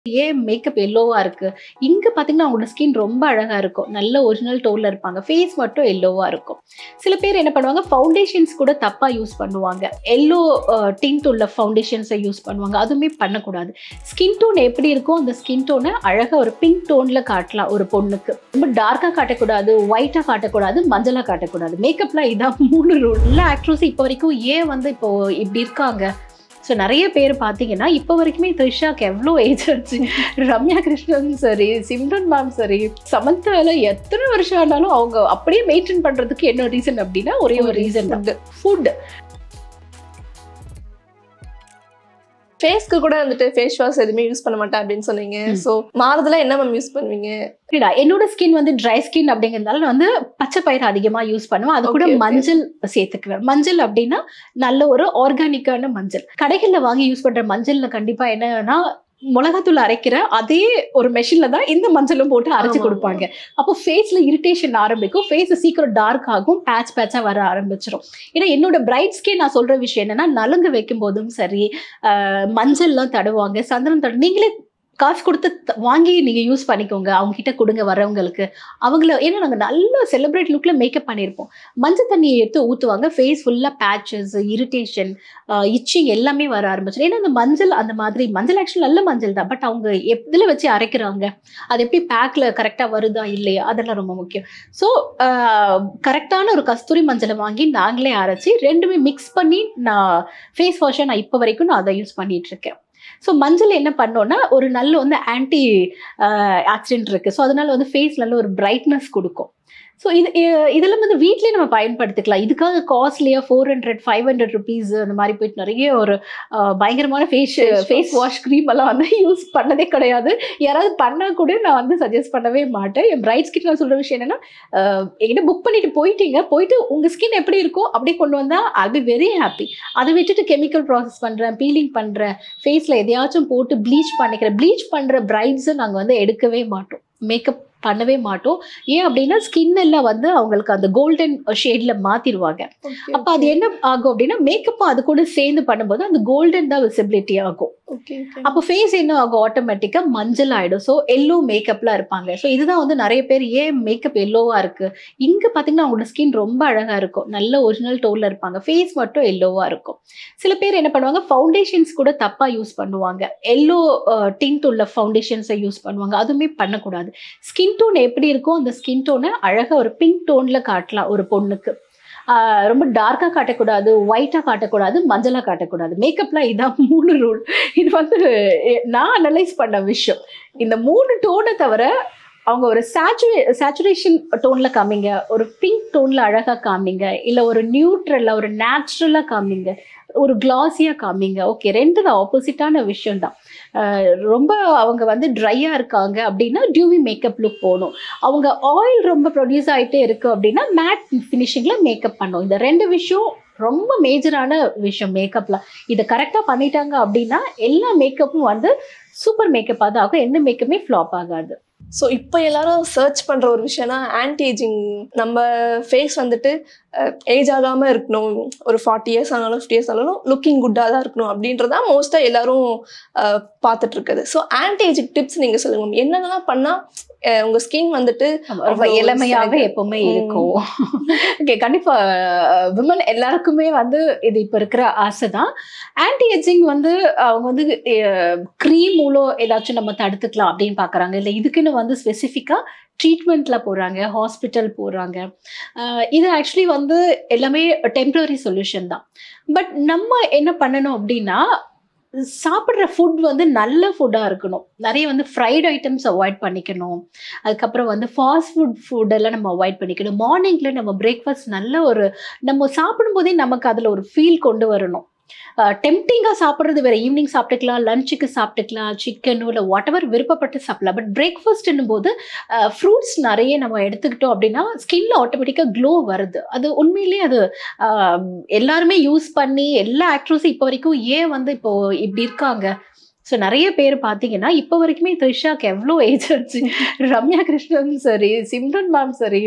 ஏன் மேக்கப் எல்லோவா இருக்கு இங்க பாத்தீங்கன்னா அவங்களோட ஸ்கின் ரொம்ப அழகா இருக்கும் நல்ல ஒரிஜினல் டோன்ல இருப்பாங்க ஃபேஸ் மட்டும் எல்லோவா இருக்கும் சில பேர் என்ன பண்ணுவாங்க ஃபவுண்டேஷன்ஸ் கூட தப்பா யூஸ் பண்ணுவாங்க எல்லோ டிண்ட் உள்ள ஃபவுண்டேஷன்ஸை யூஸ் பண்ணுவாங்க அதுவுமே பண்ணக்கூடாது ஸ்கின் டோன் எப்படி இருக்கோ அந்த ஸ்கின் டோனை அழகா ஒரு பிங்க் டோன்ல காட்டலாம் ஒரு பொண்ணுக்கு ரொம்ப டார்க்கா காட்டக்கூடாது ஒயிட்டா காட்டக்கூடாது மஞ்சளா காட்டக்கூடாது மேக்கப்லாம் இதான் மூணு ரூல் எல்லா ஆக்ட்ரஸும் இப்போ வரைக்கும் ஏன் வந்து இப்போ இப்படி இருக்காங்க ஸோ நிறைய பேர் பார்த்தீங்கன்னா இப்போ வரைக்குமே த்ரிஷாக்கு எவ்வளோ ஏஜ் ஆச்சு ரம்யா கிருஷ்ணன் சரி சிம்ரன் மேம் சரி சமந்தால எத்தனை வருஷம் ஆனாலும் அவங்க அப்படியே மெயின்டைன் பண்றதுக்கு என்ன ரீசன் அப்படின்னா ஒரே ஒரு ரீசன் தான் ஃபுட் ஃபேஸ்க்கு கூட வந்துட்டு ஃபேஸ் வாஷ் எதுவுமே யூஸ் பண்ண மாட்டேன் அப்படின்னு சொன்னீங்க ம். ஸோ மாறுதலா என்ன மேம் யூஸ் பண்ணுவீங்க இல்லடா என்னோட ஸ்கின் வந்து ட்ரை ஸ்கின் அப்படிங்கிறதால நான் வந்து பச்சை பயிர் அதிகமா யூஸ் பண்ணுவேன் அது கூட Okay, okay. மஞ்சள் சேர்த்துக்குவேன் மஞ்சள் அப்படின்னா நல்ல ஒரு ஆர்கானிக்கான மஞ்சள் கடைகள்ல வாங்கி யூஸ் பண்ற மஞ்சள்ல கண்டிப்பா என்னன்னா மிளகாத்தூள் அரைக்கிற அதே ஒரு மெஷின்ல தான் இந்த மஞ்சளும் போட்டு அரைச்சு ஆமா, கொடுப்பாங்க அப்போ ஃபேஸ்ல இரிட்டேஷன் ஆரம்பிக்கும் ஃபேஸ் சீக்கிரம் டார்க் ஆகும் பேட்ச் பேட்சா வர ஆரம்பிச்சிடும் ஏன்னா என்னோட பிரைட் ஸ்கின் நான் சொல்ற விஷயம் என்னன்னா நலுங்கு வைக்கும் போதும் சரி ஆஹ் மஞ்சள்லாம் தடவுவாங்க சந்தனம் தடு நீங்களே காசு கொடுத்து த- வாங்கி நீங்க யூஸ் பண்ணிக்கோங்க அவங்க கிட்ட கொடுங்க வரவங்களுக்கு அவங்கள ஏன்னா நாங்க நல்ல செலிப்ரேட் லுக்ல மேக்கப் பண்ணியிருப்போம் மஞ்சள் தண்ணியை எடுத்து ஊத்துவாங்க ஃபேஸ் ஃபுல்லா பேச்சஸ் இரிட்டேஷன் இச்சிங் எல்லாமே வர ஆரம்பிச்சிடும் ஏன்னா அந்த மஞ்சள் அந்த மாதிரி மஞ்சள் ஆக்சுவலி நல்ல மஞ்சள் தான் பட் அவங்க எதில் வச்சு அரைக்கிறாங்க அது எப்படி பேக்ல கரெக்டா வருதா இல்லையா அதெல்லாம் ரொம்ப முக்கியம் ஸோ கரெக்டான ஒரு கஸ்தூரி மஞ்சளை வாங்கி நாங்களே அரைச்சி ரெண்டுமே மிக்ஸ் பண்ணி நான் ஃபேஸ் வாஷை நான் இப்போ வரைக்கும் நான் அதை யூஸ் பண்ணிட்டு இருக்கேன் ஸோ மஞ்சள் என்ன பண்ணோம்னா ஒரு நல்ல வந்து ஆன்டி ஆக்சிடென்ட் இருக்கு ஸோ அதனால வந்து ஃபேஸ் நல்ல ஒரு பிரைட்னஸ் கொடுக்கும் ஸோ இது இ- இதெல்லாம் வந்து வீட்லயே நம்ம பயன்படுத்திக்கலாம் இதுக்காக காஸ்ட்லியாக four hundred five hundred rupees அந்த மாதிரி போயிட்டு நிறைய ஒரு அஹ், பயங்கரமான face Face face wash cream எல்லாம் வந்து யூஸ் பண்ணதே கிடையாது யாராவது பண்ணா கூட நான் வந்து சஜஸ்ட் பண்ணவே மாட்டேன் என் பிரைட் ஸ்கின் நான் சொல்ற விஷயம் என்னன்னா அஹ், என்கிட்ட புக் பண்ணிட்டு போயிட்டீங்க போயிட்டு உங்க ஸ்கின் எப்படி இருக்கோ அப்படியே கொண்டு வந்தா ஐ பி வெரி ஹாப்பி அதை விட்டுட்டு கெமிக்கல் ப்ராசஸ் பண்றேன் பீலிங் பண்றேன் ஃபேஸ்ல எதையாச்சும் போட்டு ப்ளீச் பண்ணிக்கிறேன் ப்ளீச் பண்ற பிரைட்ஸை நாங்க வந்து எடுக்கவே மாட்டோம் மேக்கப் பண்ணவே மாட்டோம் ஏன் அப்படின்னா ஸ்கின் எல்லாம் வந்து அவங்களுக்கு அந்த கோல்டன் ஷேட்ல மாத்திடுவாங்க அப்ப அது என்ன ஆகும் அப்படின்னா மேக்கப்பும் அது கூட சேர்ந்து பண்ணும்போது அந்த கோல்டன் தான் விசிபிலிட்டி ஆகும் ஓகே அப்போ ஃபேஸ் என்ன ஆகும் ஆட்டோமேட்டிக்கா மஞ்சள் ஆயிடும் ஸோ எல்லோ மேக்கப்லாம் இருப்பாங்க ஸோ இதுதான் வந்து நிறைய பேர் ஏன் மேக்கப் எல்லோவா இருக்கு இங்க பாத்தீங்கன்னா அவங்களோட ஸ்கின் ரொம்ப அழகா இருக்கும் நல்ல ஒரிஜினல் டோன்ல இருப்பாங்க ஃபேஸ் மட்டும் எல்லோவா இருக்கும் சில பேர் என்ன பண்ணுவாங்க ஃபவுண்டேஷன்ஸ் கூட தப்பா யூஸ் பண்ணுவாங்க எல்லோ டிண்ட் உள்ள ஃபவுண்டேஷன்ஸை யூஸ் பண்ணுவாங்க அதுவுமே பண்ணக்கூடாது ஸ்கின் டோன் எப்படி இருக்கோ அந்த ஸ்கின் டோனை அழகா ஒரு பிங்க் டோன்ல காட்டலாம் ஒரு பொண்ணுக்கு ஆஹ் ரொம்ப டார்க்கா காட்டக்கூடாது ஒயிட்டா காட்டக்கூடாது மஞ்சளா காட்டக்கூடாது மேக்கப்லாம் இதான் மூணு ரூல் இது வந்து எ- நான் அனலைஸ் பண்ண விஷயம் இந்த மூணு டோனை தவிர அவங்க ஒரு சேச்சுரே சேச்சுரேஷன் டோன்ல காமிங்க ஒரு பிங்க் டோன்ல அழகா காமிங்க இல்ல ஒரு நியூட்ரல்ல ஒரு நேச்சுரலா காமிங்க ஒரு கிளாஸியா காமிங்க ஓகே ரெண்டு தான் ஆப்போசிட்டான விஷயம் தான் ரொம்ப அவங்க வந்து ட்ரையா இருக்காங்க அப்படின்னா டியூவி மேக்கப் லுக் போகணும் அவங்க ஆயில் ரொம்ப ப்ரொடியூஸ் ஆயிட்டே இருக்கு அப்படின்னா மேட் ஃபினிஷிங்ல மேக்கப் பண்ணும் இந்த ரெண்டு விஷயம் ரொம்ப மேஜரான விஷயம் மேக்கப்ல இதை கரெக்டாக பண்ணிட்டாங்க அப்படின்னா எல்லா மேக்கப்பும் வந்து சூப்பர் மேக்கப்பாக தான் ஆகும் எந்த மேக்கப்புமே ஃப்ளாப் ஆகாது ஸோ இப்போ எல்லாரும் சர்ச் பண்ற ஒரு விஷயம்னா ஆன்டி ஏஜிங் நம்ம ஃபேஸ் வந்துட்டு ஏஜ் ஆகாம இருக்கணும் ஒரு ஃபார்ட்டி இயர்ஸ் ஆனாலும் ஃபிஃப்டி இயர்ஸ் ஆனாலும் லுக்கிங் குட்டாக தான் இருக்கணும் அப்படின்றதா மோஸ்ட்டாக எல்லாரும் அஹ், பார்த்துட்டு இருக்குது ஸோ ஆன்டி ஏஜிங் டிப்ஸ் நீங்க சொல்லுங்க ma'am. என்னென்னலாம் பண்ணா அஹ், உங்க ஸ்கின் வந்துட்டு ரொம்ப அவ்வளவு இளமையாவே சரி. எப்பவுமே ம். இருக்கும் ஓகே கண்டிப்பா விமன் எல்லாருக்குமே வந்து இது இப்ப இருக்கிற ஆசை தான் ஆன்டி ஏஜிங் வந்து அவங்க வந்து க்ரீம் மூலம் ஏதாச்சும் நம்ம தடுத்துக்கலாம் அப்படின்னு பாக்குறாங்க இல்ல இதுக்குன்னு வந்து ஸ்பெசிஃபிக்கா ட்ரீட்மெண்ட்ல போறாங்க ஹாஸ்பிட்டல் போறாங்க அஹ் இது ஆக்சுவலி வந்து எல்லாமே டெம்பரரி சொல்யூஷன் தான் பட் நம்ம என்ன பண்ணணும் அப்படின்னா சாப்பிட்ற ஃபுட் வந்து நல்ல ஃபுட்டாக இருக்கணும் நிறைய வந்து ஃப்ரைட் ஐட்டம்ஸ் அவாய்ட் பண்ணிக்கணும் அதுக்கப்புறம் வந்து ஃபாஸ்ட் ஃபுட் ஃபுட்டெல்லாம் நம்ம அவாய்ட் பண்ணிக்கணும் மார்னிங்கில் நம்ம பிரேக்ஃபாஸ்ட் நல்ல ஒரு நம்ம சாப்பிடும்போதே நமக்கு அதில் ஒரு ஃபீல் கொண்டு வரணும் டெம்டிங்காக சாப்பிட்றது வேற ஈவினிங் சாப்பிட்டுக்கலாம் லஞ்சுக்கு சாப்பிட்டுக்கலாம் சிக்கன் இல்லை வாட் எவர் விருப்பப்பட்டு சாப்பிடலாம் பட் பிரேக்ஃபாஸ்ட்னும் போது ஃப்ரூட்ஸ் நிறைய நம்ம எடுத்துக்கிட்டோம் அப்படின்னா ஸ்கின்ல ஆட்டோமேட்டிக்காக க்ளோ வருது அது உண்மையிலேயே அது ஆஹ், எல்லாருமே யூஸ் பண்ணி எல்லா ஆக்ட்ரஸும் இப்போ வரைக்கும் ஏன் வந்து இப்போ இப்படி இருக்காங்க ஸோ நிறைய பேர் பார்த்தீங்கன்னா இப்போ வரைக்குமே த்ரிஷாக்கு எவ்வளோ ஏஜ் ஆச்சு ரம்யா கிருஷ்ணன் சரி சிம்ரன் மேம் சரி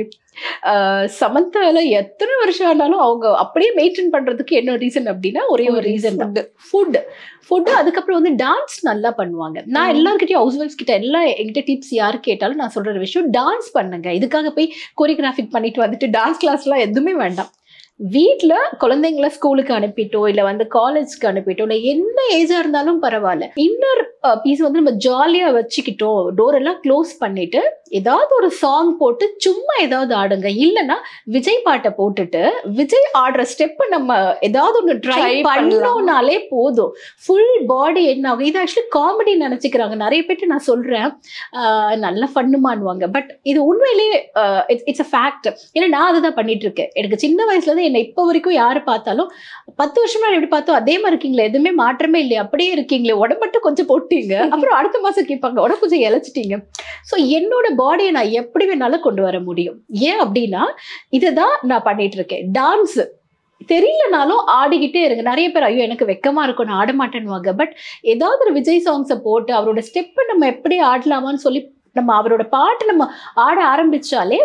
ஆஹ் சமந்தால எத்தனை வருஷம் ஆனாலும் அவங்க அப்படியே மெயின்டைன் பண்றதுக்கு என்ன ரீசன் அப்படின்னா ஒரே ஒரு ரீசன் தான் Food. ஃபுட் ஃபுட் அதுக்கப்புறம் வந்து டான்ஸ் நல்லா பண்ணுவாங்க நான் ம். எல்லாருக்கிட்டையும் ஹவுஸ் ஒய்ஃப்ஸ் கிட்ட எல்லா என்கிட்ட டிப்ஸ் யார் கேட்டாலும் நான் சொல்ற ஒரு விஷயம் டான்ஸ் பண்ணுங்க இதுக்காக போய் கோரியோகிராஃபிக் பண்ணிட்டு வந்துட்டு டான்ஸ் கிளாஸ்லாம் எதுவுமே வேண்டாம் வீட்டில் குழந்தைங்கள ஸ்கூலுக்கு அனுப்பிட்டோ இல்லை வந்து காலேஜ்க்கு அனுப்பிட்டோ இல்லை என்ன ஏஜாக இருந்தாலும் பரவாயில்ல இன்னர் பீஸ் வந்து நம்ம ஜாலியாக வச்சுக்கிட்டோம் டோர் எல்லாம் க்ளோஸ் பண்ணிட்டு ஏதாவது ஒரு சாங் போட்டு சும்மா ஏதாவது ஆடுங்க இல்லைன்னா விஜய் பாட்டை போட்டுட்டு விஜய் ஆடுற ஸ்டெப்பை நம்ம ஏதாவது ஒன்று ட்ரை Try பண்ணலாம். பண்ணோம்னாலே போதும் ஃபுல் பாடி என்ன ஆகும் இது ஆக்சுவலி காமெடி நினச்சிக்கிறாங்க நிறைய பேர்ட்டு நான் சொல்கிறேன் நல்ல ஃபண்ணுமானுவாங்க பட் இது உண்மையிலேயே இட்ஸ் அ ஃபேக்ட் ஏன்னா நான் அதை தான் பண்ணிட்டு இருக்கேன் எனக்கு சின்ன வயசுல இருந்து என்னை இப்போ வரைக்கும் யார் பார்த்தாலும் பத்து வருஷம் முன்னாடி எப்படி பார்த்தோம் அதே மாதிரி இருக்கீங்களே எதுவுமே மாற்றமே இல்லையா அப்படியே இருக்கீங்களே உடம்பு மட்டும் கொஞ்சம் போட்டீங்க அப்புறம் அடுத்த மாசம் கேட்பாங்க உடம்பு கொஞ்சம் இழைச்சிட்டீங்க ஸோ என்னோட பாடியை நான் எப்படி வேணாலும் கொண்டு வர முடியும் ஏன் அப்படின்னா இதை தான் நான் பண்ணிட்டு இருக்கேன் டான்ஸ் தெரியலனாலும் ஆடிக்கிட்டே இருங்க நிறைய பேர் ஐயோ எனக்கு வெக்கமா இருக்கும் நான் ஆட மாட்டேன்னுவாங்க பட் ஏதாவது ஒரு விஜய் சாங்ஸை போட்டு அவரோட ஸ்டெப்பை நம்ம எப்படி ஆடலாமான்னு சொல்லி நம்ம அவரோட பாட்டு நம்ம ஆட ஆரம்பிச்சாலே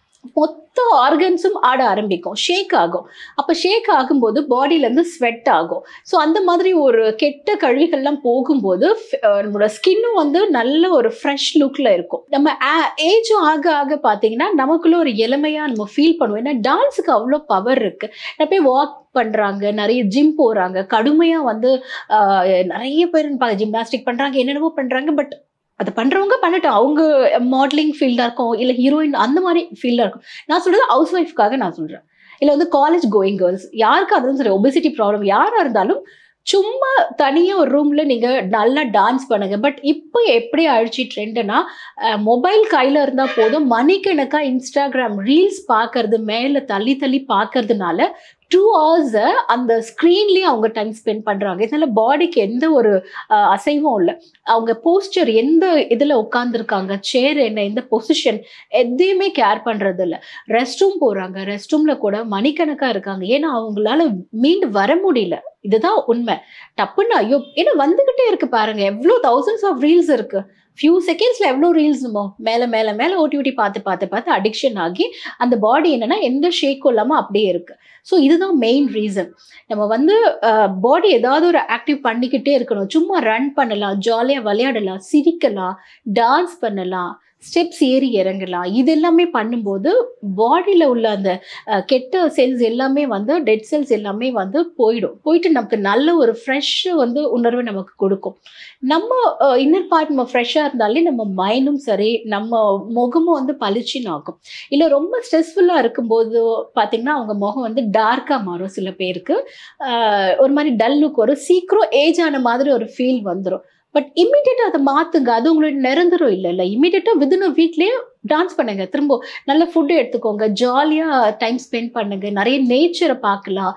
மொத்த ஆர்கன்ஸும் ஆட ஆரம்பிக்கும் ஷேக் ஆகும் அப்போ ஷேக் ஆகும்போது பாடியிலேருந்து ஸ்வெட் ஆகும் ஸோ அந்த மாதிரி ஒரு கெட்ட கழிவுகள்லாம் போகும்போது f- அஹ் நம்மளோட ஸ்கின்னும் வந்து நல்ல ஒரு ஃப்ரெஷ் லுக்கில் இருக்கும் நம்ம ஏஜும் ஆக ஆக பார்த்தீங்கன்னா நமக்குள்ள ஒரு இளமையாக நம்ம ஃபீல் பண்ணுவோம் ஏன்னா டான்ஸுக்கு அவ்வளோ பவர் இருக்குது நிறைய பேர் வாக் பண்ணுறாங்க நிறைய ஜிம் போகிறாங்க கடுமையாக வந்து ஆஹ், நிறைய பேர் ஜிம்னாஸ்டிக் பண்ணுறாங்க என்னென்னவோ பண்ணுறாங்க பட் அதை பண்ணுறவங்க பண்ணட்டும் அவங்க மாடலிங் ஃபீல்டாக இருக்கும் இல்லை ஹீரோயின் அந்த மாதிரி ஃபீல்டாக இருக்கும் நான் சொல்கிறது ஹவுஸ் ஒய்ஃப்காக நான் சொல்கிறேன் இல்லை வந்து காலேஜ் கோயிங் கேர்ள்ஸ் யாருக்கு அதுவும் சரி ஒபிசிட்டி ப்ராப்ளம் யாராக இருந்தாலும் சும்மா தனியாக ஒரு ரூமில் நீங்கள் நல்லா டான்ஸ் பண்ணுங்க பட் இப்போ எப்படி ஆயிடுச்சு ட்ரெண்டுனா மொபைல் கையில் இருந்தால் போதும் மணிக்கணக்காக இன்ஸ்டாகிராம் ரீல்ஸ் பார்க்கறது மேலே தள்ளி தள்ளி பார்க்கறதுனால டூ ஹவர்ஸை அந்த ஸ்க்ரீன்லேயே அவங்க டைம் ஸ்பெண்ட் பண்ணுறாங்க இதனால பாடிக்கு எந்த ஒரு அஹ், அசைவும் இல்லை அவங்க போஸ்டர் எந்த இதில் உட்காந்துருக்காங்க சேர் என்ன எந்த பொசிஷன் எதையுமே கேர் பண்ணுறது இல்லை ரெஸ்ட் ரூம் போகிறாங்க ரெஸ்ட் ரூமில் கூட மணிக்கணக்காக இருக்காங்க ஏன்னா அவங்களால மீண்டு வர முடியல இதுதான் உண்மை டப்புன்னு ஐயோ ஏன்னா வந்துகிட்டே இருக்கு பாருங்க எவ்வளோ தௌசண்ட்ஸ் ஆஃப் ரீல்ஸ் இருக்கு ஃபியூ செகண்ட்ஸ்ல எவ்வளோ ரீல்ஸ் நம்ம மேலே மேலே மேலே ஓட்டி ஓட்டி பார்த்து பார்த்து பார்த்து அடிக்ஷன் ஆகி அந்த பாடி என்னன்னா எந்த ஷேக்கும் இல்லாமல் அப்படியே இருக்கு ஸோ இதுதான் மெயின் ரீசன் நம்ம வந்து பாடி ஏதாவது ஒரு ஆக்டிவ் பண்ணிக்கிட்டே இருக்கணும் சும்மா ரன் பண்ணலாம் ஜாலியாக விளையாடலாம் சிரிக்கலாம் டான்ஸ் பண்ணலாம் ஸ்டெப்ஸ் ஏறி இறங்கலாம் இது எல்லாமே பண்ணும்போது பாடியில் உள்ள அந்த அஹ், கெட்ட செல்ஸ் எல்லாமே வந்து டெட் செல்ஸ் எல்லாமே வந்து போயிடும் போயிட்டு நமக்கு நல்ல ஒரு ஃப்ரெஷ் வந்து உணர்வை நமக்கு கொடுக்கும் நம்ம இன்னர் பார்ட் நம்ம ஃப்ரெஷ்ஷாக இருந்தாலே நம்ம மைண்டும் சரி நம்ம முகமும் வந்து பளிச்சுன்னு ஆகும் இல்லை ரொம்ப ஸ்ட்ரெஸ்ஃபுல்லாக இருக்கும்போது பார்த்தீங்கன்னா அவங்க முகம் வந்து டார்க்காக மாறும் சில பேருக்கு ஆஹ் ஒரு மாதிரி டல் லுக் வரும் சீக்கிரம் ஏஜ் ஆன மாதிரி ஒரு ஃபீல் வந்துடும் பட் இம்மிடியட்டாக அதை மாற்றுங்க அது உங்களோட நிரந்தரம் இல்லை இல்லை இம்மிடியட்டாக வித்தின் அ வீக்லேயே டான்ஸ் பண்ணுங்க திரும்ப நல்ல ஃபுட்டு எடுத்துக்கோங்க ஜாலியாக டைம் ஸ்பெண்ட் பண்ணுங்க நிறைய நேச்சரை பார்க்கலாம்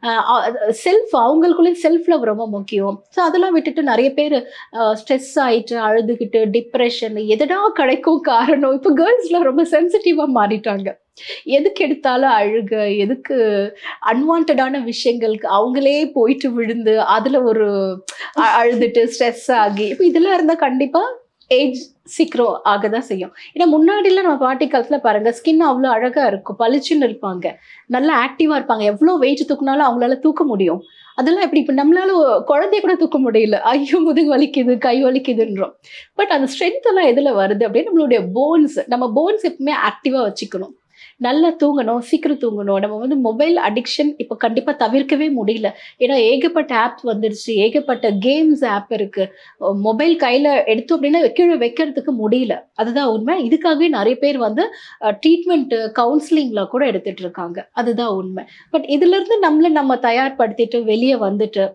செல்ஃப் அவங்களுக்குள்ளேயும் செல்ஃப் லவ் ரொம்ப முக்கியம் ஸோ அதெல்லாம் விட்டுட்டு நிறைய பேர் ஸ்ட்ரெஸ் ஆயிட்டு அழுதுகிட்டு டிப்ரெஷன் எதனா கிடைக்கும் காரணம் இப்போ கேர்ள்ஸ்லாம் ரொம்ப சென்சிட்டிவாக மாறிட்டாங்க எதுக்கு எடுத்தாலும் அழுக எதுக்கு அன்வான்டான விஷயங்களுக்கு அவங்களே போயிட்டு விழுந்து அதில் ஒரு அ- அழுதுட்டு ஸ்ட்ரெஸ் ஆகி இப்போ இதெல்லாம் இருந்தால் கண்டிப்பாக ஏஜ் சீக்கிரம் ஆக தான் செய்யும் ஏன்னா முன்னாடிலாம் நம்ம பாட்டி காலத்தில் பாருங்க ஸ்கின் அவ்வளோ அழகாக இருக்கும் பளிச்சுன்னு இருப்பாங்க நல்லா ஆக்டிவாக இருப்பாங்க எவ்வளோ வெயிட் தூக்குனாலும் அவங்களால தூக்க முடியும் அதெல்லாம் எப்படி இப்போ நம்மளால குழந்தைய கூட தூக்க முடியல ஐயோ முதுகு வலிக்குது கை வலிக்குதுன்றோம் பட் அந்த ஸ்ட்ரென்த் எல்லாம் எதில் வருது அப்படின்னு நம்மளுடைய போன்ஸ் நம்ம போன்ஸ் எப்பவுமே ஆக்டிவாக வச்சுக்கணும் நல்லா தூங்கணும் சீக்கிரம் தூங்கணும் நம்ம வந்து மொபைல் அடிக்ஷன் இப்போ கண்டிப்பாக தவிர்க்கவே முடியல ஏன்னா ஏகப்பட்ட ஆப் வந்துருச்சு ஏகப்பட்ட கேம்ஸ் ஆப் இருக்கு மொபைல் கையில் எடுத்தோம் அப்படின்னா கீழே வைக்கிறதுக்கு முடியல அதுதான் உண்மை இதுக்காகவே நிறைய பேர் வந்து ட்ரீட்மெண்ட்டு கவுன்சிலிங்கில் கூட எடுத்துட்டு இருக்காங்க அதுதான் உண்மை பட் இதுலேருந்து நம்மளை நம்ம தயார்படுத்திட்டு வெளியே வந்துட்டு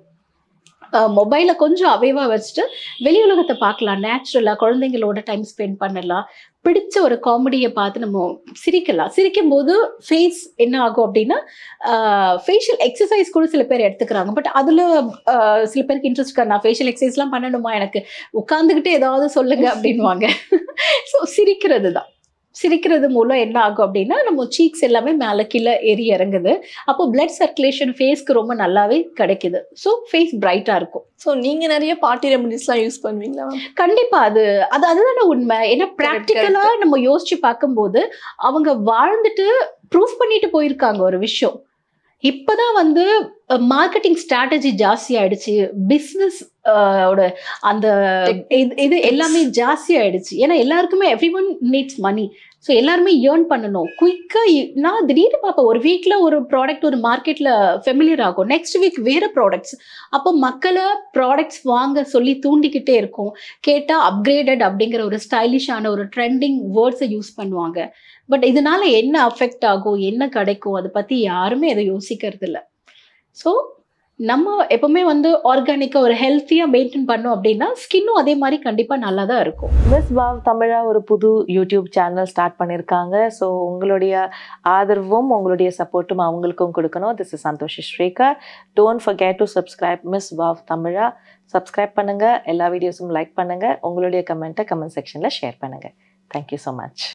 மொபைலை கொஞ்சம் அவைவாக வச்சுட்டு வெளி உலகத்தை பார்க்கலாம் நேச்சுரலாக குழந்தைங்களோட டைம் ஸ்பெண்ட் பண்ணலாம் பிடிச்ச ஒரு காமெடியை பார்த்து நம்ம சிரிக்கலாம் சிரிக்கும் போது ஃபேஸ் என்ன ஆகும் அப்படின்னா ஃபேஷியல் எக்ஸசைஸ் கூட சில பேர் எடுத்துக்கிறாங்க பட் அதில் சில பேருக்கு இன்ட்ரெஸ்ட் இருக்கா நான் ஃபேஷியல் எக்ஸசைஸ்லாம் பண்ணணுமா எனக்கு உட்காந்துக்கிட்டு ஏதாவது சொல்லுங்க அப்படின்வாங்க ஸோ சிரிக்கிறது தான் சிரிக்கிறது மூலம் என்ன ஆகும் அப்படின்னா நம்ம சீக்ஸ் எல்லாமே மேலே கீழே ஏறி இறங்குது அப்போ பிளட் சர்க்குலேஷன் ஃபேஸ்க்கு ரொம்ப நல்லாவே கிடைக்குது ஸோ ஃபேஸ் பிரைட்டாக இருக்கும் ஸோ நீங்க நிறைய பார்ட்டி ரெமடிஸ்லாம் யூஸ் பண்ணுவீங்களா கண்டிப்பா அது அது அதுதானே உண்மை ஏன்னா ப்ராக்டிக்கலா நம்ம யோசிச்சு பார்க்கும்போது அவங்க வாழ்ந்துட்டு ப்ரூஃப் பண்ணிட்டு போயிருக்காங்க ஒரு விஷயம் இப்பதான் வந்து மார்க்கெட்டிங் ஸ்ட்ராட்டஜி ஜாஸ்தி ஆயிடுச்சு பிஸ்னஸ் ஓட அந்த இது- இது எல்லாமே ஜாஸ்தி ஆயிடுச்சு ஏன்னா எல்லாருக்குமே everyone needs money so எல்லாருமே ஏர்ன் பண்ணணும் குயிக்காக நான் திடீர்னு பார்ப்பேன் ஒரு வீக்ல ஒரு ப்ராடக்ட் ஒரு மார்க்கெட்ல ஃபெமிலியர் ஆகும் நெக்ஸ்ட் வீக் வேற ப்ராடக்ட்ஸ் அப்போ மக்களை ப்ராடக்ட்ஸ் வாங்க சொல்லி தூண்டிக்கிட்டே இருக்கும் கேட்டால் அப்கிரேடட் அப்படிங்கிற ஒரு ஸ்டைலிஷான ஒரு ட்ரெண்டிங் வேர்ட்ஸை யூஸ் பண்ணுவாங்க பட் இதனால என்ன அஃபெக்ட் ஆகும் என்ன கிடைக்கும் அதை பற்றி யாருமே அதை யோசிக்கிறது இல்லை ஸோ நம்ம எப்பவுமே வந்து ஆர்கானிக்காக ஒரு ஹெல்த்தியாக மெயின்டைன் பண்ணோம் அப்படின்னா ஸ்கின்னும் அதே மாதிரி கண்டிப்பாக நல்லா தான் இருக்கும் மிஸ் வாவ் தமிழா ஒரு புது யூடியூப் சேனல் ஸ்டார்ட் பண்ணியிருக்காங்க ஸோ உங்களுடைய ஆதரவும் உங்களுடைய சப்போர்ட்டும் அவங்களுக்கும் கொடுக்கணும் this is Santhosh Srikar don't forget to subscribe miss wow Tamizha subscribe பண்ணுங்க எல்லா வீடியோஸும் லைக் பண்ணுங்க உங்களுடைய கமெண்ட்டை கமெண்ட் செக்ஷனில் ஷேர் பண்ணுங்க தேங்க்யூ ஸோ மச்